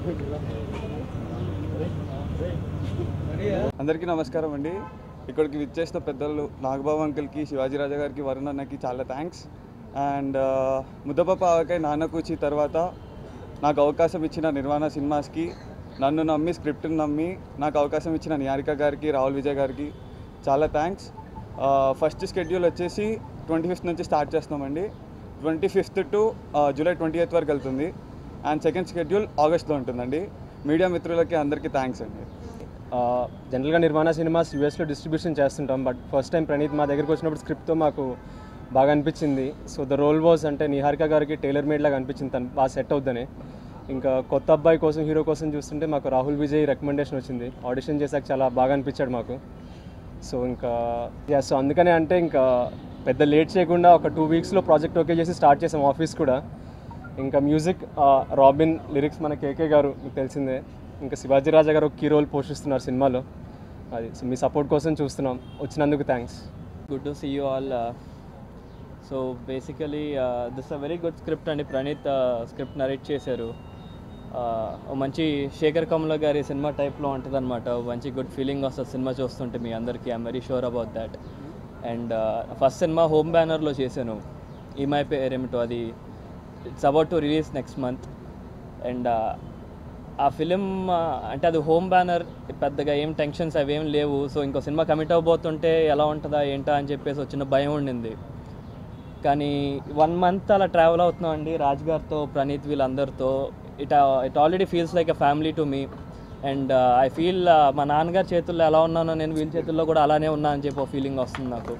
అందరికీ నమస్కారం అండి ఇక్కడికి విచ్చేసిన పెద్దలు నాగబాబు అంకుల్కి శివాజీ రాజా గారికి వరుణ్ అన్నకి చాలా థ్యాంక్స్ అండ్ ముద్దపప్ప ఆవకాయ నాన్న కూచి తర్వాత నాకు అవకాశం ఇచ్చిన నిర్వాణ సినిమాస్కి నన్ను నమ్మి స్క్రిప్ట్ని నమ్మి నాకు అవకాశం ఇచ్చిన నిహారిక గారికి రాహుల్ విజయ్ గారికి చాలా థ్యాంక్స్ ఫస్ట్ షెడ్యూల్ వచ్చేసి ట్వంటీ ఫిఫ్త్ నుంచి స్టార్ట్ చేస్తున్నామండి twenty fifth to July twenty eighth వరకు వెళ్తుంది అండ్ సెకండ్ షెడ్యూల్ ఆగస్ట్లో ఉంటుందండి మీడియా మిత్రులకి అందరికీ థ్యాంక్స్ అండి జనరల్గా నిర్మాణ సినిమాస్ యూఎస్లో డిస్ట్రిబ్యూషన్ చేస్తుంటాం బట్ ఫస్ట్ టైం ప్రణీత్ మా దగ్గరికి వచ్చినప్పుడు స్క్రిప్ట్తో మాకు బాగా అనిపించింది సో ద రోల్ వాజ్ అంటే నిహారిక గారికి టైలర్ మేడ్ లాగా అనిపించింది తను బాగా సెట్ అవుద్దని ఇంకా కొత్త అబ్బాయి కోసం హీరో కోసం చూస్తుంటే మాకు రాహుల్ విజయ్ రికమెండేషన్ వచ్చింది ఆడిషన్ చేశాక చాలా బాగా అనిపించాడు మాకు సో ఇంకా యా సో అందుకనే అంటే ఇంకా పెద్ద లేట్ చేయకుండా ఒక టూ వీక్స్లో ప్రాజెక్ట్ ఓకే చేసి స్టార్ట్ చేసాం ఆఫీస్ కూడా ఇంకా మ్యూజిక్ రాబిన్ లిరిక్స్ మన కేకే గారు మీకు తెలిసిందే ఇంకా శివాజీ రాజా గారు ఒక కీ రోల్ పోషిస్తున్నారు సినిమాలో అది సో మీ సపోర్ట్ కోసం చూస్తున్నాం వచ్చినందుకు thanks good to see you all so basically this a very good script అండి ప్రణీత్ స్క్రిప్ట్ నరేట్ చేశారు Uh, ఓ మంచి శేఖర్ కమల గారి సినిమా టైప్లో ఉంటుంది అనమాట మంచి గుడ్ ఫీలింగ్ వస్తుంది సినిమా చూస్తుంటే మీ అందరికీ I'm very sure about that and first సినిమా హోమ్ బ్యానర్లో చేశాను ఈ మై పేరేమిటో అది it's about to release next month and ఆ ఫిలిం అంటే అది హోమ్ బ్యానర్ పెద్దగా ఏం టెన్షన్స్ అవేం లేవు సో ఇంకో సినిమా కమిట్ అవ్వబోతుంటే ఎలా ఉంటుందా ఏంటా అని చెప్పేసి వచ్చిన భయం ఉండింది కానీ వన్ మంత్ అలా ట్రావెల్ అవుతున్నాం అండి రాజ్ గారితో ప్రణీత్ వీళ్ళందరితో it it already feels like a family to me and I feel మా నాన్నగారి చేతుల్లో ఎలా ఉన్నానో నేను వీళ్ళ చేతుల్లో కూడా అలానే ఉన్నా అని చెప్పి ఒక ఫీలింగ్ వస్తుంది నాకు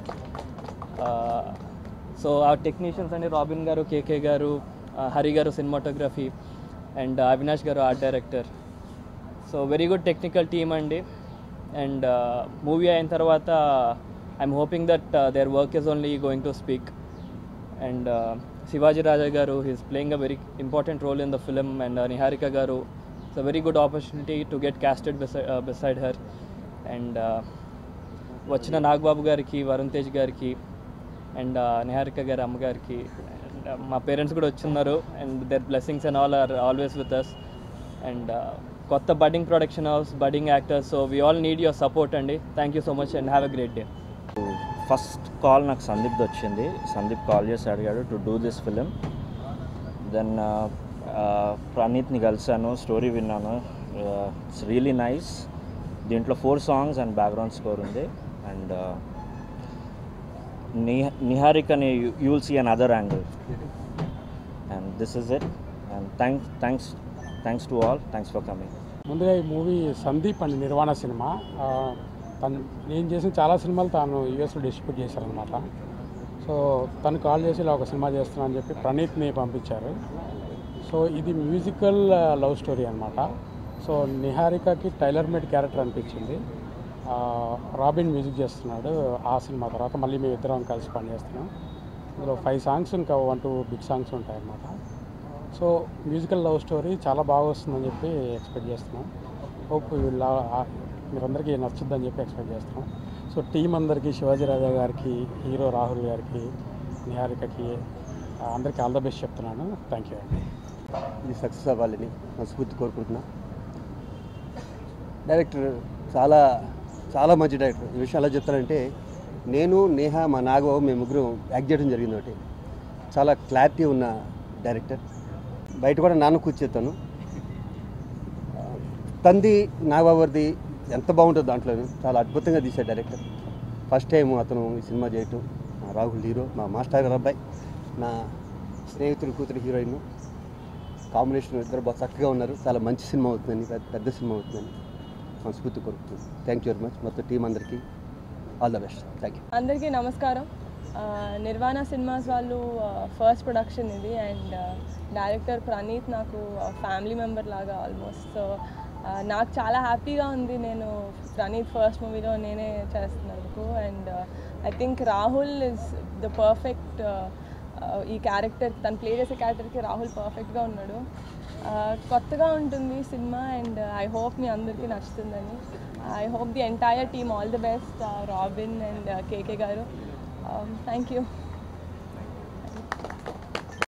సో ఆ టెక్నీషియన్స్ అండి రాబిన్ గారు కేకే గారు uh, హరి గారు సినిమాటోగ్రఫీ అండ్ అవినాష్ గారు art director so very good technical team అండి అండ్ మూవీ అయిన తర్వాత I'm hoping that their work is only going to speak and Shivaji Raja గారు he's playing a very important role in the film and Niharika గారు it's a very good opportunity to get casted beside her and వచ్చిన నాగబాబు గారికి వరుణ్ తేజ్ గారికి and Niharika గారి అమ్మగారికి and మా parents కూడా వచ్చిన్నారు and their blessings and all are always with us and కొత్త budding production house budding actors so we all need your support అండి thank you so much and have a great day first call నాకు సందీప్ వచ్చింది Sandeep call చేసి అడిగాడు to do this film then ప్రణీత్ని కలిశాను story విన్నాను it's really nice దీంట్లో four songs and background score ఉంది అండ్ నిహారికని you will see an another angle and this is it and thanks thanks thanks to all thanks for coming ముందుగా ఈ movie Sandeep అండి నిర్వాణ cinema ఆ, తను నేను చేసిన చాలా సినిమాలు తాను యూఎస్లో డిస్ట్రిబ్యూట్ చేశారనమాట సో తను కాల్ చేసి ఇలా ఒక సినిమా చేస్తున్నా అని చెప్పి ప్రణీత్ని పంపించారు సో ఇది మ్యూజికల్ లవ్ స్టోరీ అనమాట సో నిహారికకి టైలర్ మేడ్ క్యారెక్టర్ అనిపించింది ఆ, రాబిన్ మ్యూజిక్ చేస్తున్నాడు ఆ సినిమా తర్వాత మళ్ళీ మేము ఇద్దరం కలిసి పనిచేస్తున్నాం ఇందులో ఫైవ్ సాంగ్స్ ఇంకా వన్ టూ బిగ్ సాంగ్స్ ఉంటాయన్నమాట సో మ్యూజికల్ లవ్ స్టోరీ చాలా బాగా వస్తుందని చెప్పి ఎక్స్పెక్ట్ చేస్తున్నాం హోప్ వీళ్ళ మీరందరికీ నచ్చుద్దని చెప్పి ఎక్స్పెక్ట్ చేస్తున్నాం సో టీం అందరికీ శివాజీ రాజా గారికి హీరో రాహుల్ గారికి నిహారికకి ఆ, అందరికీ ఆల్ ద బెస్ట్ చెప్తున్నాను థ్యాంక్ యూ అండి ఇది సక్సెస్ అవ్వాలని మనస్ఫూర్తి కోరుకుంటున్నా డైరెక్టర్ చాలా చాలా మంచి డైరెక్టర్ ఈ విషయం ఎలా చెప్తారంటే నేను నేహ మా నాగబాబు మేము ముగ్గురు యాక్ట్ చేయడం జరిగింది ఒకటి చాలా క్లారిటీ ఉన్న డైరెక్టర్ బయట కూడా నాన్న కూర్చేస్తాను తంది నాగబాబుది ఎంత బాగుంటుంది దాంట్లో చాలా అద్భుతంగా తీశాడు డైరెక్టర్ ఫస్ట్ టైం అతను ఈ సినిమా చేయటం మా రాహుల్ హీరో మా మాస్టర్ గారు అబ్బాయి నా స్నేహితుడు కూతురు హీరోయిన్ కాంబినేషన్ ఇద్దరు బాగా చక్కగా ఉన్నారు చాలా మంచి సినిమా అవుతుందని పెద్ద పెద్ద సినిమా అవుతుందని మనస్ఫూర్తి కోరుకుంటున్నాను థ్యాంక్ యూ వెరీ మచ్ మొత్తం టీం అందరికీ all the best thank you అందరికీ నమస్కారం ఆ, నిర్వాణ సినిమాస్ వాళ్ళు ఫస్ట్ ప్రొడక్షన్ ఇది అండ్ డైరెక్టర్ ప్రణీత్ నాకు ఫ్యామిలీ మెంబర్ లాగా ఆల్మోస్ట్ సో నాకు చాలా హ్యాపీగా ఉంది నేను ప్రణీత్ ఫస్ట్ మూవీలో నేనే చేస్తున్నందుకు and I think Rahul is the perfect ఈ క్యారెక్టర్ తను ప్లే చేసే క్యారెక్టర్కి రాహుల్ పర్ఫెక్ట్గా ఉన్నాడు ఆ, కొత్తగా ఉంటుంది సినిమా అండ్ ఐ హోప్ మీ అందరికీ నచ్చుతుందని I hope the entire team all the best Robin and K K thank you